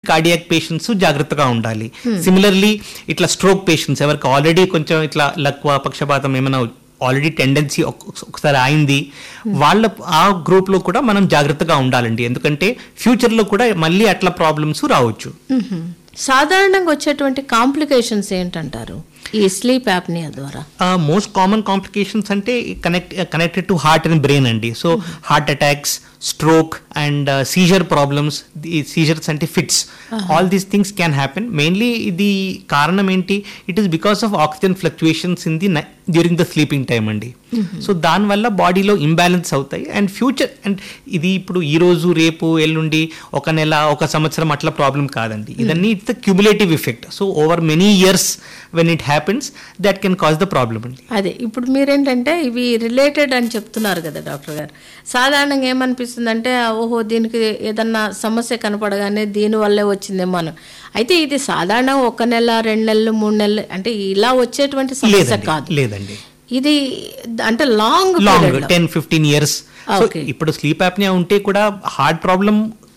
Cardiac patients జాగ్రత్తగా ఉండాలి similarly ఇట్లా స్ట్రోక్ పేషెంట్స్ ఎవరికి ఆల్రెడీ కొంచెం ఇట్లా లక్వ పక్షపాతం ఏమైనా ఆల్రెడీ టెండెన్సీ ఒకసారి అయింది వాళ్ళ ఆ గ్రూప్ లో కూడా మనం జాగ్రత్తగా ఉండాలండి ఎందుకంటే ఫ్యూచర్ లో కూడా మళ్ళీ అట్లా ప్రాబ్లమ్స్ రావచ్చు మ్మ్. సాధారణంగా వచ్చేటువంటి కాంప్లికేషన్స్ ఏంటంటారు ఈ స్లీప్ యాప్నియా ద్వారా మోస్ట్ కామన్ కాంప్లికేషన్స్ అంటే connect connected to heart and brain అండి so heart attacks stroke and seizure problems seizures అంటే fits all these things can happen mainly ఇది కారణం ఏంటి it is because of oxygen fluctuations in the during the sleeping time అండి so దానివల్ల బాడీలో imbalance అవుతాయి and future and ఇది ఇప్పుడు ఈ రోజు రేపు ఎల్లుండి ఒక నెల ఒక సంవత్సరం అట్లా ప్రాబ్లం కాదండి ఇదన్నీ it's the cumulative effect so over many years when it happens that can cause the problem అండి అదే ఇప్పుడు మీరేంటంటే ఇవి రిలేటెడ్ అని చెప్తున్నారు కదా డాక్టర్ గారు సాధారణంగా ఏమనిపిస్తుందంటే ఓహో దీనికి ఏదన్నా సమస్య కనపడగానే దీని వల్లే వచ్చిందేమో అని అయితే ఇది సాధారణంగా ఒక నెల రెండు నెలలు మూడు నెలలు అంటే ఇలా వచ్చేటువంటి సమస్య లేదండి కాదు లేదండి ఇది అంటే long long ten fifteen years so Okay. ఇప్పుడు స్లీప్ యాప్నియా ఉంటే కూడా హార్ట్ ప్రాబ్లం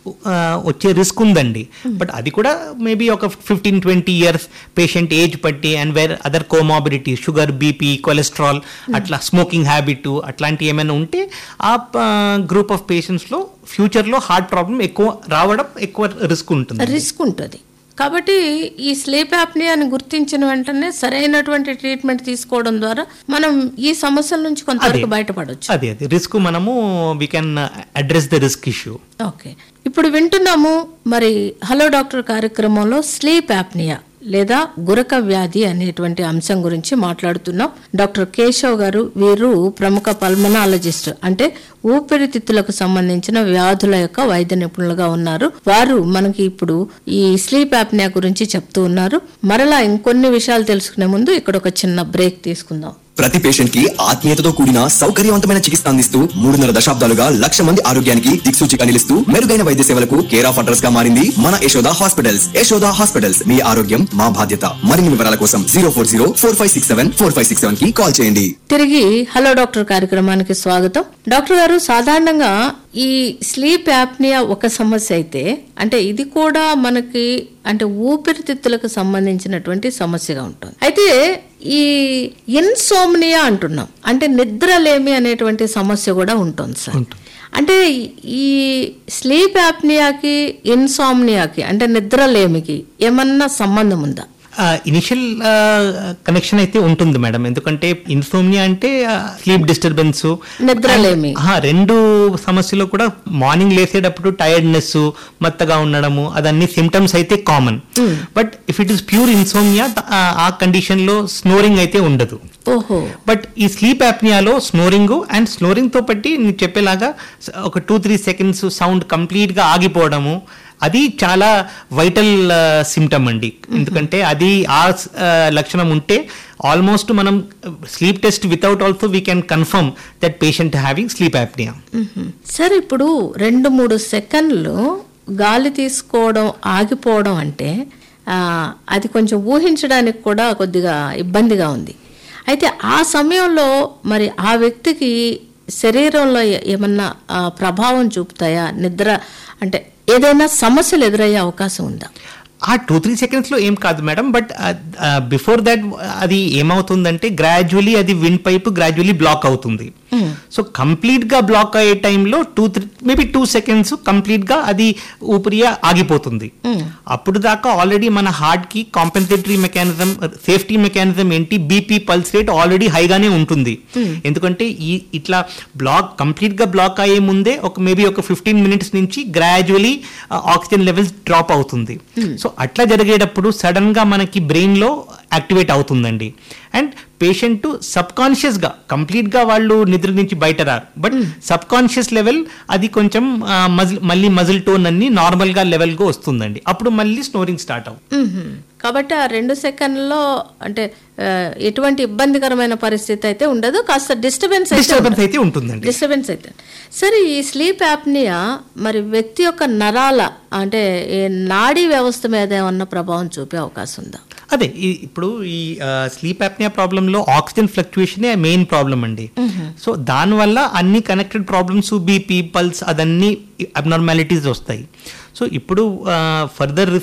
వచ్చే రిస్క్ ఉందండి బట్ అది కూడా మేబీ ఒక fifteen twenty years patient age బట్టి and where other comorbidity sugar BP cholesterol అట్లా స్మోకింగ్ హ్యాబిట్ అట్లాంటి ఏమైనా ఉంటే ఆ గ్రూప్ ఆఫ్ పేషెంట్స్లో ఫ్యూచర్లో హార్ట్ ప్రాబ్లం ఎక్కువ రావడం ఎక్కువ రిస్క్ ఉంటుంది రిస్క్ ఉంటుంది కాబట్టి ఈ స్లీప్ యాప్నియాని గుర్తించిన వెంటనే సరైనటువంటి ట్రీట్మెంట్ తీసుకోవడం ద్వారా మనం ఈ సమస్యల నుంచి కొంతవరకు బయటపడవచ్చు అదే అదే రిస్క్ మనము we can address the risk issue okay ఇప్పుడు వింటున్నాము మరి హలో డాక్టర్ కార్యక్రమంలో స్లీప్ యాప్నియా లేదా గురక వ్యాధి అనేటువంటి అంశం గురించి మాట్లాడుతున్నాం డాక్టర్ కేశవ్ గారు వీరు ప్రముఖ పల్మనాలజిస్ట్ అంటే ఊపిరితిత్తులకు సంబంధించిన వ్యాధుల యొక్క వైద్య నిపుణులుగా ఉన్నారు వారు మనకి ఇప్పుడు ఈ స్లీప్ యాప్నియా గురించి చెప్తూ ఉన్నారు మరలా ఇంకొన్ని విషయాలు తెలుసుకునే ముందు ఇక్కడ ఒక చిన్న బ్రేక్ తీసుకుందాం ప్రతి పేషెంట్ కి ఆత్మీయతతో కూడిన సౌకర్యవంతమైన చికిత్స అందిస్తూ మూడున్నర దశాబ్దాలుగా లక్ష మంది ఆరోగ్యానికి దిక్సూచిగా నిలుస్తూ మెరుగైన వైద్య సేవలకు కేర్ ఆఫ్ అడ్రస్ గా మారింది మన యశోద హాస్పిటల్స్ యశోద హాస్పిటల్స్ మీ ఆరోగ్యం మా బాధ్యత మరిన్ని వివరాల కోసం zero four zero four five six seven four five six seven కి కాల్ చేయండి తిరిగి హలో డాక్టర్ కార్యక్రమానికి స్వాగతం డాక్టర్ గారు సాధారణంగా ఈ స్లీప్ యాప్నియా ఒక సమస్య అయితే అంటే ఇది కూడా మనకి అంటే ఊపిరితిత్తులకు సంబంధించినటువంటి సమస్యగా ఉంటుంది అయితే ఈ ఇన్సోమ్నియా అంటున్నాం అంటే నిద్రలేమి అనేటువంటి సమస్య కూడా ఉంటుంది సార్ అంటే ఈ స్లీప్ యాప్నియాకి ఇన్సామ్నియాకి అంటే నిద్రలేమికి ఏమన్నా సంబంధం ఉందా ఇనిషియల్ కనెక్షన్ అయితే ఉంటుంది మేడం ఎందుకంటే ఇన్సోమ్నియా అంటే స్లీప్ డిస్టర్బెన్స్ నిద్రలేమి రెండు సమస్యలు కూడా మార్నింగ్ లేసేటప్పుడు టైర్డ్నెస్ మత్తగా ఉండడము అదన్నీ సిమ్టమ్స్ అయితే common but if it is pure insomnia ఆ కండిషన్ లో స్నోరింగ్ అయితే ఉండదు ఓహో బట్ ఈ స్లీప్ యాప్నియాలో స్నోరింగ్ అండ్ స్నోరింగ్ తో పట్టి నేను చెప్పేలాగా స- ఒక two three seconds sound complete గా ఆగిపోవడము అది చాలా వైటల్ సిమ్టమ్ అండి ఎందుకంటే అది ఆ ఆ, లక్షణం ఉంటే ఆల్మోస్ట్ మనం sleep test without also we can confirm that patient having sleep apnoea hmm. సరే ఇప్పుడు రెండు మూడు సెకండ్లు గాలి తీసుకోవడం ఆగిపోవడం అంటే ఆ, అది కొంచెం ఊహించడానికి కూడా కొద్దిగా ఇబ్బందిగా ఉంది అయితే ఆ సమయంలో మరి ఆ వ్యక్తికి శరీరంలో ఏ- ఏమన్నా ఆ, ప్రభావం చూపుతాయా నిద్ర అంటే ఏదైనా సమస్యలు ఎదురయ్యే అవకాశం ఉందా ఆ టూ త్రీ సెకండ్స్ లో ఏం కాదు మేడం బట్ బిఫోర్ దట్ అది ఏమవుతుందంటే గ్రాడ్యువలీ అది విండ్ పైప్ గ్రాడ్యువలీ బ్లాక్ అవుతుంది సో కంప్లీట్ గా బ్లాక్ అయ్యే టైంలో two three maybe two seconds complete గా అది ఊపిరి ఆగిపోతుంది అప్పుడు దాకా ఆల్రెడీ మన హార్ట్ కి కాంపెన్సేటరీ మెకానిజం సేఫ్టీ మెకానిజం ఏంటి బీపీ పల్స్ రేట్ ఆల్రెడీ హైగానే ఉంటుంది ఎందుకంటే ఈ ఇట్లా బ్లాక్ కంప్లీట్ గా బ్లాక్ అయ్యే ముందే ఒక మేబీ ఒక ఫిఫ్టీన్ మినిట్స్ నుంచి గ్రాడ్యువలీ ఆక్సిజన్ లెవెల్స్ డ్రాప్ అవుతుంది సో అట్లా జరిగేటప్పుడు సడన్ గా మనకి బ్రెయిన్ లో యాక్టివేట్ అవుతుందండి అండ్ పేషెంట్ సబ్ కాన్షియస్ గా కంప్లీట్ గా వాళ్ళు నిద్ర నుంచి బయట రారు బట్ సబ్ కాన్షియస్ లెవెల్ అది కొంచెం మజిల్ మళ్ళీ మజిల్ టోన్ అన్ని నార్మల్ గా లెవెల్ గా వస్తుందండి అప్పుడు మళ్ళీ స్నోరింగ్ స్టార్ట్ అవుతుంది మ్మ్. కాబట్టి ఆ రెండు సెకండ్లో అంటే ఆ, ఎటువంటి ఇబ్బందికరమైన పరిస్థితి అయితే ఉండదు కాస్త డిస్టర్బెన్స్ అయితే డిస్టర్బెన్స్ అయితే ఉంటుందండి డిస్టర్బెన్స్ అయితే సరే ఈ స్లీప్ యాప్నియా మరి వ్యక్తి యొక్క నరాల అంటే ఈ నాడీ వ్యవస్థ మీద ఏమన్నా ప్రభావం చూపే అవకాశం ఉందా అదే ఈ- ఇప్పుడు ఈ స్లీప్ యాప్నియా ప్రాబ్లమ్ లో ఆక్సిజన్ ఫ్లక్చుయేషన్ మెయిన్ ప్రాబ్లం అండి సో దానివల్ల అన్ని కనెక్టెడ్ ప్రాబ్లమ్స్ బీపీ పల్స్ అదన్నీ అబ్నార్మాలిటీస్ వస్తాయి సో ఇప్పుడు ఫర్దర్